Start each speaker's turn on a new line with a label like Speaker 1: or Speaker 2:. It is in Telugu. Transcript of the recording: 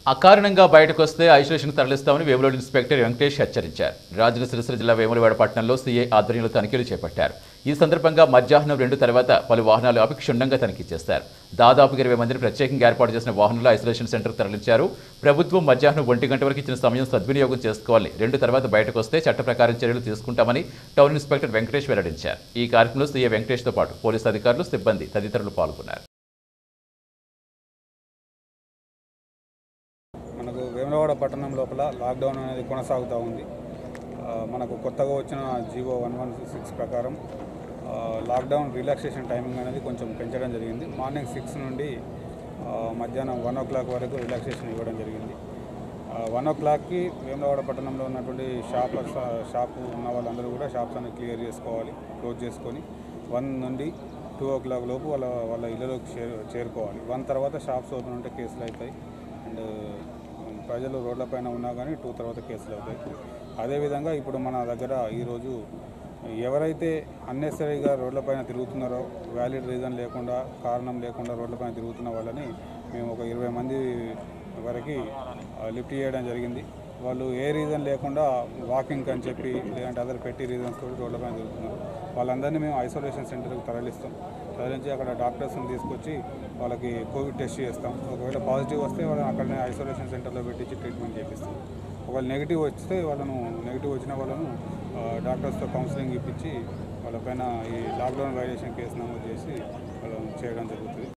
Speaker 1: అకారణంగా బయటకు వస్తే ఐసోలేషన్ తరలిస్తామని వేములవాడ ఇన్స్పెక్టర్ వెంకటేష్ హెచ్చరించారు రాజన్న సిరిసిల్ల జిల్లా వేములవాడ పట్టణంలో సీఏ ఆధ్వర్యంలో తనిఖీలు చేపట్టారు ఈ సందర్భంగా మధ్యాహ్నం రెండు తర్వాత పలు వాహనాలు ఆపి క్షుణ్ణంగా తనిఖీ చేశారు దాదాపు ఇరవై మందిని ప్రత్యేకంగా ఏర్పాటు చేసిన వాహనాలు ఐసోలేషన్ సెంటర్ తరలించారు ప్రభుత్వం మధ్యాహ్నం ఒంటి గంట వరకు ఇచ్చిన సమయం సద్వినియోగం చేసుకోవాలి రెండు తర్వాత బయటకు వస్తే చట్ట ప్రకారం చర్యలు తీసుకుంటామని టౌన్ ఇన్స్పెక్టర్ వెంకటేష్ వెల్లడించారు ఈ కార్యక్రమంలో సీఏ వెంకటేష్తో పాటు పోలీసు అధికారులు సిబ్బంది తదితరులు పాల్గొన్నారు
Speaker 2: మనకు వేములవాడ పట్టణం లోపల లాక్డౌన్ అనేది కొనసాగుతూ ఉంది ఆ, మనకు కొత్తగా వచ్చిన జీవో వన్ వన్ సిక్స్ ప్రకారం ఆ, లాక్డౌన్ రిలాక్సేషన్ టైమింగ్ అనేది కొంచెం పెంచడం జరిగింది మార్నింగ్ సిక్స్ నుండి ఆ, మధ్యాహ్నం వన్ ఓ క్లాక్ వరకు రిలాక్సేషన్ ఇవ్వడం జరిగింది వన్ ఓ క్లాక్కి వేములవాడ పట్టణంలో ఉన్నటువంటి షాపర్స్ షాపు ఉన్న వాళ్ళందరూ కూడా షాప్స్ అన్ని క్లియర్ చేసుకోవాలి క్లోజ్ చేసుకొని వన్ నుండి టూ ఓ క్లాక్ లోపు వాళ్ళ వాళ్ళ ఇళ్ళలోకి చేరు చేరుకోవాలి వన్ తర్వాత షాప్స్ ఓపెన్ ఉంటే కేసులు అవుతాయి అండ్ ప్రజలు రోడ్లపైన ఉన్నా కానీ టూ తర్వాత కేసులు అవుతాయి అదేవిధంగా ఇప్పుడు మన దగ్గర ఈరోజు ఎవరైతే అన్నెసరీగా రోడ్లపైన తిరుగుతున్నారో వ్యాలిడ్ రీజన్ లేకుండా కారణం లేకుండా రోడ్లపైన తిరుగుతున్న వాళ్ళని మేము ఒక ఇరవై మంది వరకు లిఫ్ట్ చేయడం జరిగింది వాళ్ళు ఏ రీజన్ లేకుండా వాకింగ్ అని చెప్పి లేదంటే అదర్ పెట్టి రీజన్స్ తోటి రోడ్లపైన తిరుగుతున్నారు వాళ్ళందరినీ మేము ఐసోలేషన్ సెంటర్కి తరలిస్తాం తరలించి అక్కడ డాక్టర్స్ని తీసుకొచ్చి వాళ్ళకి కోవిడ్ టెస్ట్ చేస్తాం ఒకవేళ పాజిటివ్ వస్తే వాళ్ళని అక్కడనే ఐసోలేషన్ సెంటర్లో పెట్టించి ట్రీట్మెంట్ చేపిస్తాం ఒకవేళ నెగిటివ్ వస్తే వాళ్ళను నెగిటివ్ వచ్చిన వాళ్ళను ఆ, డాక్టర్స్తో కౌన్సిలింగ్ ఇప్పించి వాళ్ళపైన ఈ లాక్డౌన్ వైలేషన్ కేసు నమోదు చేసి వాళ్ళని చేయడం జరుగుతుంది